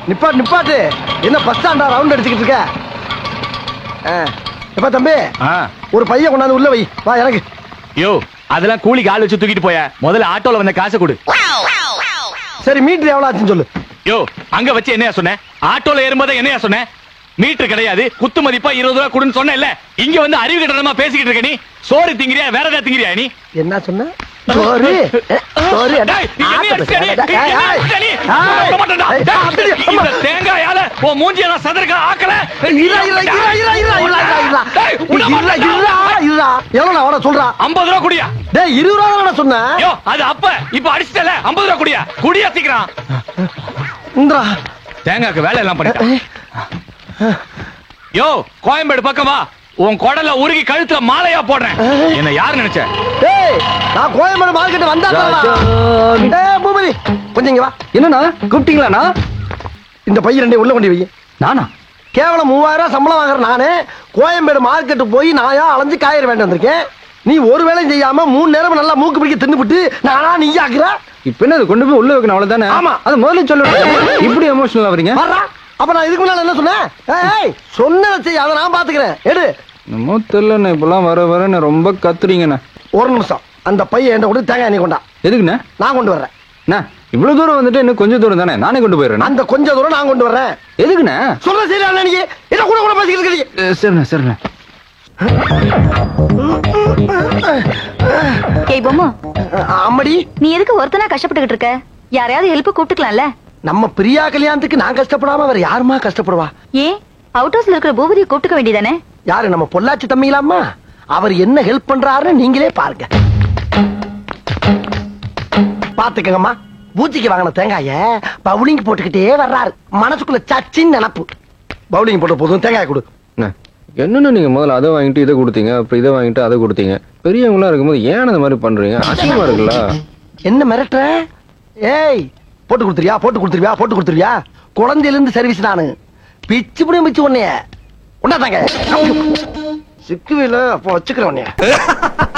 நிப்பாட்டு நிப்பாட்டு என்ன பஸ் ஸ்டாண்டா ரவுண்ட் அடிச்சுக்கிட்டு இருக்க ஆ. எப்பா தம்பி ஆ. ஒரு பையன் கொண்டாந்து உள்ள வை வா எனக்கு யோ அதெல்லாம் கூலிக்கு ஆள் வச்சு தூக்கிட்டு போய முதல்ல ஆட்டோல வந்த காசை கொடு சரி மீட்டர் எவ்வளவு ஆச்சுன்னு சொல்லு யோ அங்க வச்சு என்னையா சொன்னேன் ஆட்டோல ஏறும்போது என்னையா சொன்னேன் மீட்டர் கிடையாது குத்து மதிப்பா இருபது ரூபா கொடுன்னு சொன்னேன்ல இங்க வந்து அறிவு கட்டணமா பேசிக்கிட்டு இருக்க நீ சோறு திங்கிறியா வேற ஏதாவது திங்கிறியா நீ என்ன சொன்ன சோறு ஏ, சோறு அட, டேய், நீ என்னைய ஆட்டத்தை அடிச்ச நீ? சேரடா. ஏய், என்னைய ஏய். அடிச்ச நீ? ஏய். விட மாட்டேன்டா. ஏய், டேய், அப்படி, அம்மா. இந்த தேங்காயால உன் மூஞ்சியெல்லாம் சதுருக்க ஆக்கல இருடா, இருடா, இருடா, இருடா, இருடா, இருடா, இருடா, இருடா. டேய், விட இருடா, மாட்டேன்டா. இருடா, இருடா. எவ்வளவு நான் அவன சொல்றா ஐம்பது ரூபா குடியா டேய் இருபது ரூபா தானே சொன்னேன் யோ அது அப்ப இப்ப அடிச்சிட்டல ஐம்பது ரூபா குடியா குடியா சீக்கிரம் இந்திரா தேங்காய்க்கு வேலை எல்லாம் பண்ணிட்டேன் யோ கோயம்பேடு பக்கம் வா உன் குடல உருகி கழுத்துல மாலையா போடுறேன் என்ன யாரு நினைச்ச டேய் நான் கோயம்பேடு மார்க்கெட் வந்தா ராஜன். டேய் பூபதி கொஞ்சம் இங்க வா என்னண்ணா கூப்பிட்டீங்களாண்ணா இந்த பையன் ரெண்டையும் உள்ள கொண்டு வை நானா கேவலம் மூவாயிரம் ரூபாய் சம்பளம் வாங்குற நானே கோயம்பேடு மார்க்கெட்டு போய் நாயா அலைஞ்சு காய்கறி வேண்டி வந்திருக்கேன் நீ ஒரு வேலையும் செய்யாம மூணு நேரம் நல்லா மூக்கு பிடிக்க தின்னுபிட்டு நானா நீ ஆக்குற இப்ப என்ன அது கொண்டு போய் உள்ள வைக்கணும் அவ்வளவுதானே ஆமா. அது முதல்ல சொல்லணும் இப்படி எமோஷனல் ஆவறீங்க வர்றா அப்ப நான் இதுக்கு முன்னால என்ன சொன்னேன் ஏய், ஏய் சொன்னதை செய் அதை நான் பாத்துக்கிறேன் எடு என்னமோ தெரியலண்ணே இப்பெல்லாம் வர வர ரொம்ப கத்துறீங்கண்ணே ஒரு நிமிஷம் அந்த பையன் என்கிட்ட கொடு தேங்காய் நீ கொண்டா எதுக்குண்ணே நான் கொண்டு வர்றேன் அண்ணா இவ்வளவு தூரம் வந்துட்டு இன்னும் கொஞ்சம் தூரம் தானே நானே கொண்டு போயிடுறேன் அந்த கொஞ்ச தூரம் நான் கொண்டு வர்றேன் எதுக்குண்ணே சொல்ற சரி அண்ணா நீ என்ன கூட கூட பேசிக்கிட்டு இருக்கீங்க அஹ் சரிண்ணே சரிண்ணே ஏய் பொம்மு அஹ், அம்மடி நீ எதுக்கு ஒருத்தனா கஷ்டப்பட்டுக்கிட்டு இருக்க யாரையாவது ஹெல்ப் கூப்பிட்டுக்கலாம்ல நம்ம பிரியா கல்யாணத்துக்கு நான் கஷ்டப்படாம வேற யாருமா கஷ்டப்படுவா ஏன் அவுட் ஹவுஸ்ல இருக்கிற பூபதியை கூப்பிட்டுக்க வேண்டியதானே யாரு நம்ம பொள்ளாச்சி தம்பிங்களாம்மா அவர் என்ன ஹெல்ப் பண்றாருன்னு நீங்களே பாருங்க பாத்துக்கங்கம்மா பூச்சிக்கு வாங்கின தேங்காய பவுலிங் போட்டுக்கிட்டே வர்றாரு மனசுக்குள்ள சச்சின்னு நினப்பு பவுலிங் போட்ட போதும் தேங்காய் கொடு அண்ணே, என்னண்ணே நீங்க முதல்ல அதை வாங்கிட்டு இதை கொடுத்தீங்க அப்புறம் இதை வாங்கிட்டு அதை கொடுத்தீங்க பெரியவங்களா இருக்கும்போது ஏன் அந்த மாதிரி பண்றீங்க அசிங்கமா இருக்குல்ல என்ன மிரட்டுற ஏய் போட்டு கொடுத்துருவியா போட்டு கொடுத்துருவியா போட்டு கொடுத்துருவியா குழந்தையில இருந்து சர்வீஸ் நானு பிச்சு புடி பிச்சு உன்னைய உண்டாதாங்க சிக்குவில அப்போ வச்சுக்கிறேன் உன்னைய